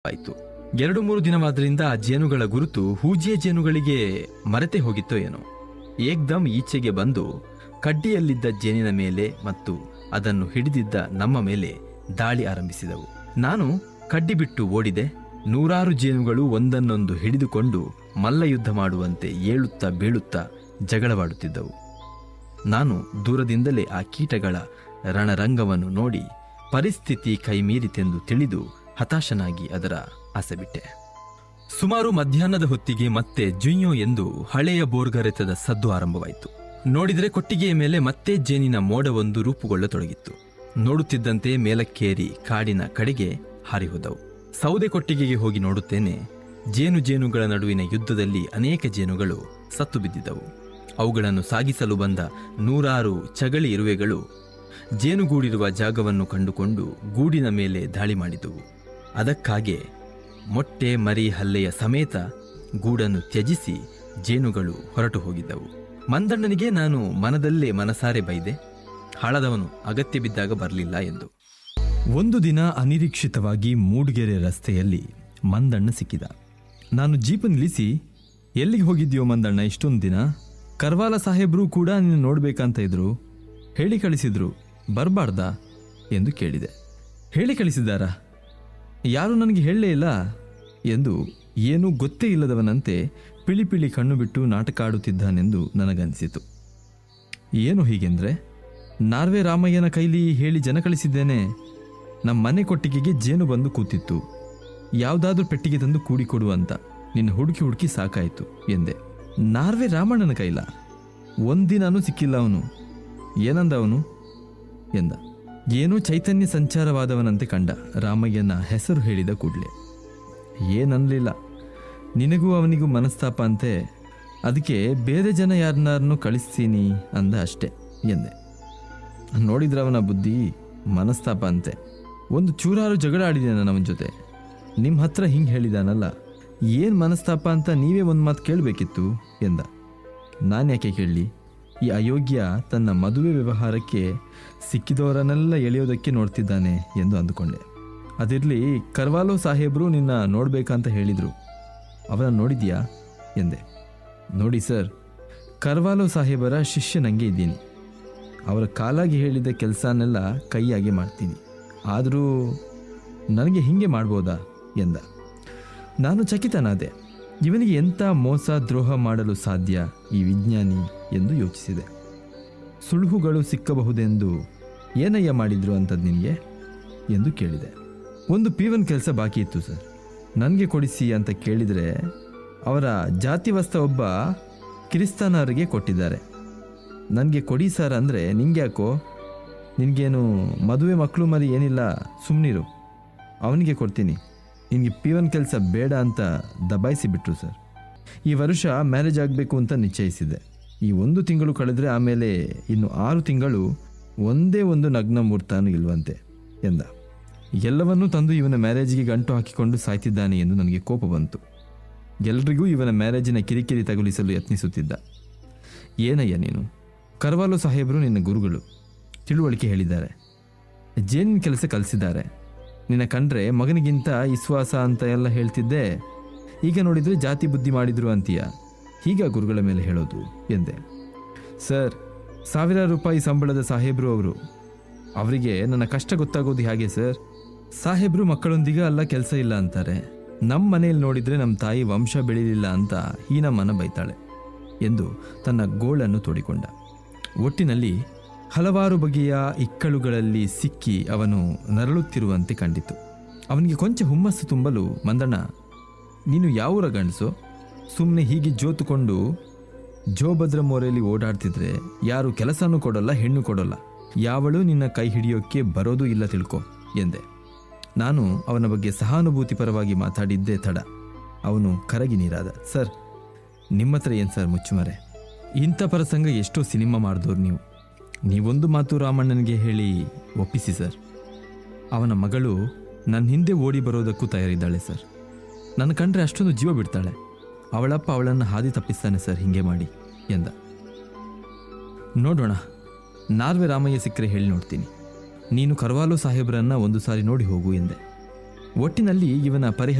ಆಯಿತು ಎರಡು ಮೂರು ದಿನವಾದ್ರಿಂದ ಆ ಜೇನುಗಳ ಗುರುತು ಹೂಜಿಯ ಜೇನುಗಳಿಗೆ ಮರೆತೆ ಹೋಗಿತ್ತೋ ಏನೋ ಏಕ್ದಮ್ ಈಚೆಗೆ ಬಂದು ಕಡ್ಡಿಯಲ್ಲಿದ್ದ ಜೇನಿನ ಮೇಲೆ ಮತ್ತು ಅದನ್ನು ಹಿಡಿದಿದ್ದ ನಮ್ಮ ಮೇಲೆ ದಾಳಿ ಆರಂಭಿಸಿದವು ನಾನು ಕಡ್ಡಿ ಬಿಟ್ಟು ಓಡಿದೆ ನೂರಾರು ಜೇನುಗಳು ಒಂದನ್ನೊಂದು ಹಿಡಿದುಕೊಂಡು ಮಲ್ಲಯುದ್ಧ ಮಾಡುವಂತೆ ಏಳುತ್ತಾ ಬೀಳುತ್ತಾ ಜಗಳವಾಡುತ್ತಿದ್ದವು ನಾನು ದೂರದಿಂದಲೇ ಆ ಕೀಟಗಳ ರಣರಂಗವನ್ನು ನೋಡಿ ಪರಿಸ್ಥಿತಿ ಕೈಮೀರಿತೆಂದು ತಿಳಿದು ಹತಾಶನಾಗಿ ಅದರ ಆಸೆಬಿಟ್ಟೆ ಸುಮಾರು ಮಧ್ಯಾಹ್ನದ ಹೊತ್ತಿಗೆ ಮತ್ತೆ ಜುಯ್ಯೋ ಎಂದು ಹಳೆಯ ಬೋರ್ಗರೆತದ ಸದ್ದು ಆರಂಭವಾಯಿತು ನೋಡಿದರೆ ಕೊಟ್ಟಿಗೆಯ ಮೇಲೆ ಮತ್ತೆ ಜೇನಿನ ಮೋಡವೊಂದು ರೂಪುಗೊಳ್ಳತೊಡಗಿತ್ತು ನೋಡುತ್ತಿದ್ದಂತೆ ಮೇಲಕ್ಕೇರಿ ಕಾಡಿನ ಕಡೆಗೆ ಹಾರಿಹೋದವು ಸೌದೆ ಕೊಟ್ಟಿಗೆಗೆ ಹೋಗಿ ನೋಡುತ್ತೇನೆ ಜೇನು ಜೇನುಗಳ ನಡುವಿನ ಯುದ್ಧದಲ್ಲಿ ಅನೇಕ ಜೇನುಗಳು ಸತ್ತು ಬಿದ್ದಿದ್ದವು ಅವುಗಳನ್ನು ಸಾಗಿಸಲು ಬಂದ ನೂರಾರು ಚಗಳಿ ಇರುವೆಗಳು ಜೇನುಗೂಡಿರುವ ಜಾಗವನ್ನು ಕಂಡುಕೊಂಡು ಗೂಡಿನ ಮೇಲೆ ದಾಳಿ ಮಾಡಿದವು ಅದಕ್ಕಾಗೆ ಮೊಟ್ಟೆ ಮರಿ ಹಲ್ಲೆಯ ಸಮೇತ ಗೂಡನ್ನು ತ್ಯಜಿಸಿ ಜೇನುಗಳು ಹೊರಟು ಹೋಗಿದ್ದವು ಮಂದಣ್ಣನಿಗೆ ನಾನು ಮನದಲ್ಲೇ ಮನಸಾರೆ ಬೈದೆ ಹಳದವನು ಅಗತ್ಯ ಬಿದ್ದಾಗ ಬರಲಿಲ್ಲ ಎಂದು ಒಂದು ದಿನ ಅನಿರೀಕ್ಷಿತವಾಗಿ ಮೂಡಿಗೆರೆ ರಸ್ತೆಯಲ್ಲಿ ಮಂದಣ್ಣ ಸಿಕ್ಕಿದ ನಾನು ಜೀಪ್ ನಿಲ್ಲಿಸಿ ಎಲ್ಲಿಗೆ ಹೋಗಿದ್ಯೋ ಮಂದಣ್ಣ ಇಷ್ಟೊಂದು ದಿನ ಕರ್ವಾಲ ಸಾಹೇಬ್ರು ಕೂಡ ನಿನ್ನ ನೋಡ್ಬೇಕಂತ ಇದ್ರು ಹೇಳಿ ಕಳಿಸಿದ್ರು ಬರಬಾರ್ದಾ ಎಂದು ಕೇಳಿದೆ ಹೇಳಿ ಕಳಿಸಿದ್ದಾರಾ ಯಾರು ನನಗೆ ಹೇಳಲೇ ಇಲ್ಲ ಎಂದು ಏನೂ ಗೊತ್ತೇ ಇಲ್ಲದವನಂತೆ ಪಿಳಿ ಪಿಳಿ ಕಣ್ಣು ಬಿಟ್ಟು ನಾಟಕ ಆಡುತ್ತಿದ್ದಾನೆಂದು ನನಗನ್ನಿಸಿತು ಏನು ಹೀಗೆಂದ್ರೆ ನಾರ್ವೆ ರಾಮಯ್ಯನ ಕೈಲಿ ಹೇಳಿ ಜನ ಕಳಿಸಿದ್ದೇನೆ ನಮ್ಮ ಮನೆ ಕೊಟ್ಟಿಗೆಗೆ ಜೇನು ಬಂದು ಕೂತಿತ್ತು ಯಾವುದಾದ್ರೂ ಪೆಟ್ಟಿಗೆ ತಂದು ಕೂಡಿಕೊಡು ಅಂತ ನಿನ್ನ ಹುಡುಕಿ ಹುಡುಕಿ ಸಾಕಾಯಿತು ಎಂದೆ ನಾರ್ವೆ ರಾಮಣ್ಣನ ಕೈಲ ಒಂದಿನಾನೂ ಸಿಕ್ಕಿಲ್ಲ ಅವನು ಏನಂದ ಅವನು ಎಂದ ಏನೋ ಚೈತನ್ಯ ಸಂಚಾರವಾದವನಂತೆ ಕಂಡ ರಾಮಯ್ಯನ ಹೆಸರು ಹೇಳಿದ ಕೂಡಲೇ ಏನನ್ನಲಿಲ್ಲ ನಿನಗೂ ಅವನಿಗೂ ಮನಸ್ತಾಪ ಅಂತೆ ಅದಕ್ಕೆ ಬೇರೆ ಜನ ಯಾರನ್ನಾರನ್ನು ಕಳಿಸ್ತೀನಿ ಅಂದ ಅಷ್ಟೆ ಎಂದೆ ನೋಡಿದ್ರವನ ಬುದ್ಧಿ ಮನಸ್ತಾಪ ಅಂತೆ ಒಂದು ಚೂರಾರು ಜಗಳ ಆಡಿದ್ದೇನೆ ಅವನ ಜೊತೆ ನಿಮ್ಮ ಹತ್ರ ಹಿಂಗೆ ಹೇಳಿದಾನಲ್ಲ ಏನು ಮನಸ್ತಾಪ ಅಂತ ನೀವೇ ಒಂದು ಮಾತು ಕೇಳಬೇಕಿತ್ತು ಎಂದ ನಾನು ಯಾಕೆ ಕೇಳಲಿ ಈ ಅಯೋಗ್ಯ ತನ್ನ ಮದುವೆ ವ್ಯವಹಾರಕ್ಕೆ ಸಿಕ್ಕಿದವರನ್ನೆಲ್ಲ ಎಳೆಯೋದಕ್ಕೆ ನೋಡ್ತಿದ್ದಾನೆ ಎಂದು ಅಂದುಕೊಂಡೆ ಅದಿರಲಿ ಕರ್ವಾಲೋ ಸಾಹೇಬರು ನಿನ್ನ ನೋಡ್ಬೇಕಂತ ಹೇಳಿದರು ಅವನ ನೋಡಿದ್ಯಾ ಎಂದೆ ನೋಡಿ ಸರ್ ಕರ್ವಾಲೋ ಸಾಹೇಬರ ಶಿಷ್ಯನಂಗೆ ಇದ್ದೀನಿ ಅವರ ಕಾಲಾಗಿ ಹೇಳಿದ ಕೆಲಸನೆಲ್ಲ ಕೈಯಾಗಿ ಮಾಡ್ತೀನಿ ಆದರೂ ನನಗೆ ಹಿಂಗೆ ಮಾಡ್ಬೋದಾ ಎಂದ ನಾನು ಚಕಿತನಾದೆ ಇವನಿಗೆ ಎಂಥ ಮೋಸ ದ್ರೋಹ ಮಾಡಲು ಸಾಧ್ಯ ಈ ವಿಜ್ಞಾನಿ ಎಂದು ಯೋಚಿಸಿದೆ ಸುಳುಹುಗಳು ಸಿಕ್ಕಬಹುದೆಂದು ಏನಯ್ಯ ಮಾಡಿದ್ರು ಅಂತದ್ದು ನಿನಗೆ ಎಂದು ಕೇಳಿದೆ ಒಂದು ಪೀವನ್ ಕೆಲಸ ಬಾಕಿ ಇತ್ತು ಸರ್ ನನಗೆ ಕೊಡಿಸಿ ಅಂತ ಕೇಳಿದರೆ ಅವರ ಜಾತಿವಸ್ತ ಒಬ್ಬ ಕಿರಿಸ್ತಾನರಿಗೆ ಕೊಟ್ಟಿದ್ದಾರೆ ನನಗೆ ಕೊಡಿ ಸರ್ ಅಂದರೆ ನಿಂಗೆ ಯಾಕೋ ನಿನಗೇನು ಮದುವೆ ಮಕ್ಕಳು ಮರಿ ಏನಿಲ್ಲ ಸುಮ್ಮನಿರು ಅವನಿಗೆ ಕೊಡ್ತೀನಿ ನಿನಗೆ ಪೀವನ್ ಕೆಲಸ ಬೇಡ ಅಂತ ದಬಾಯಿಸಿ ಬಿಟ್ರು ಸರ್ ಈ ವರ್ಷ ಮ್ಯಾರೇಜ್ ಆಗಬೇಕು ಅಂತ ನಿಶ್ಚಯಿಸಿದೆ ಈ ಒಂದು ತಿಂಗಳು ಕಳೆದ್ರೆ ಆಮೇಲೆ ಇನ್ನು ಆರು ತಿಂಗಳು ಒಂದೇ ಒಂದು ನಗ್ನ ಮುಹೂರ್ತನೂ ಇಲ್ವಂತೆ ಎಂದ ಎಲ್ಲವನ್ನೂ ತಂದು ಇವನ ಮ್ಯಾರೇಜ್ಗೆ ಗಂಟು ಹಾಕಿಕೊಂಡು ಸಾಯ್ತಿದ್ದಾನೆ ಎಂದು ನನಗೆ ಕೋಪ ಬಂತು ಎಲ್ರಿಗೂ ಇವನ ಮ್ಯಾರೇಜಿನ ಕಿರಿಕಿರಿ ತಗುಲಿಸಲು ಯತ್ನಿಸುತ್ತಿದ್ದ ಏನಯ್ಯ ನೀನು ಕರ್ವಾಲು ಸಾಹೇಬರು ನಿನ್ನ ಗುರುಗಳು ತಿಳುವಳಿಕೆ ಹೇಳಿದ್ದಾರೆ ಜೇನಿನ ಕೆಲಸ ಕಲಿಸಿದ್ದಾರೆ ನಿನ್ನ ಕಂಡ್ರೆ ಮಗನಿಗಿಂತ ವಿಶ್ವಾಸ ಅಂತ ಎಲ್ಲ ಹೇಳ್ತಿದ್ದೆ ಈಗ ನೋಡಿದರೆ ಜಾತಿ ಬುದ್ಧಿ ಮಾಡಿದ್ರು ಅಂತೀಯ ಹೀಗ ಗುರುಗಳ ಮೇಲೆ ಹೇಳೋದು ಎಂದೆ ಸರ್ ಸಾವಿರಾರು ರೂಪಾಯಿ ಸಂಬಳದ ಸಾಹೇಬರು ಅವರು ಅವರಿಗೆ ನನ್ನ ಕಷ್ಟ ಗೊತ್ತಾಗೋದು ಹೇಗೆ ಸರ್ ಸಾಹೇಬ್ರು ಮಕ್ಕಳೊಂದಿಗೆ ಅಲ್ಲ ಕೆಲಸ ಇಲ್ಲ ಅಂತಾರೆ ನಮ್ಮ ಮನೆಯಲ್ಲಿ ನೋಡಿದರೆ ನಮ್ಮ ತಾಯಿ ವಂಶ ಬೆಳೀಲಿಲ್ಲ ಅಂತ ಹೀನಮ್ಮನ ಬೈತಾಳೆ ಎಂದು ತನ್ನ ಗೋಳನ್ನು ತೋಡಿಕೊಂಡ ಒಟ್ಟಿನಲ್ಲಿ ಹಲವಾರು ಬಗೆಯ ಇಕ್ಕಳುಗಳಲ್ಲಿ ಸಿಕ್ಕಿ ಅವನು ನರಳುತ್ತಿರುವಂತೆ ಕಂಡಿತು ಅವನಿಗೆ ಕೊಂಚ ಹುಮ್ಮಸ್ಸು ತುಂಬಲು ಮಂದಣ್ಣ ನೀನು ಯಾವೂರ ಗಂಡಸು ಸುಮ್ಮನೆ ಹೀಗೆ ಜೋತುಕೊಂಡು ಜೋಭದ್ರ ಮೋರೆಯಲ್ಲಿ ಓಡಾಡ್ತಿದ್ರೆ ಯಾರು ಕೆಲಸನೂ ಕೊಡಲ್ಲ ಹೆಣ್ಣು ಕೊಡಲ್ಲ ಯಾವಳು ನಿನ್ನ ಕೈ ಹಿಡಿಯೋಕ್ಕೆ ಬರೋದೂ ಇಲ್ಲ ತಿಳ್ಕೊ ಎಂದೆ ನಾನು ಅವನ ಬಗ್ಗೆ ಸಹಾನುಭೂತಿ ಪರವಾಗಿ ಮಾತಾಡಿದ್ದೇ ತಡ ಅವನು ಕರಗಿ ನೀರಾದ ಸರ್ ನಿಮ್ಮ ಹತ್ರ ಏನು ಸರ್ ಮುಚ್ಚುಮರೆ ಇಂಥ ಪ್ರಸಂಗ ಎಷ್ಟೋ ಸಿನಿಮಾ ಮಾಡಿದವ್ರು ನೀವು ನೀವೊಂದು ಮಾತು ರಾಮಣ್ಣನಿಗೆ ಹೇಳಿ ಒಪ್ಪಿಸಿ ಸರ್ ಅವನ ಮಗಳು ನನ್ನ ಹಿಂದೆ ಓಡಿ ಬರೋದಕ್ಕೂ ತಯಾರಿದ್ದಾಳೆ ಸರ್ ನನ್ನ ಕಂಡ್ರೆ ಅಷ್ಟೊಂದು ಜೀವ ಬಿಡ್ತಾಳೆ ಅವಳಪ್ಪ ಅವಳನ್ನು ಹಾದಿ ತಪ್ಪಿಸ್ತಾನೆ ಸರ್ ಹಿಂಗೆ ಮಾಡಿ ಎಂದ ನೋಡೋಣ ನಾರ್ವೆ ರಾಮಯ್ಯ ಸಿಕ್ಕರೆ ಹೇಳಿ ನೋಡ್ತೀನಿ ನೀನು ಕರ್ವಾಲೋ ಸಾಹೇಬರನ್ನ ಒಂದು ಸಾರಿ ನೋಡಿ ಹೋಗು ಎಂದೆ ಒಟ್ಟಿನಲ್ಲಿ ಇವನ ಪರಿಹ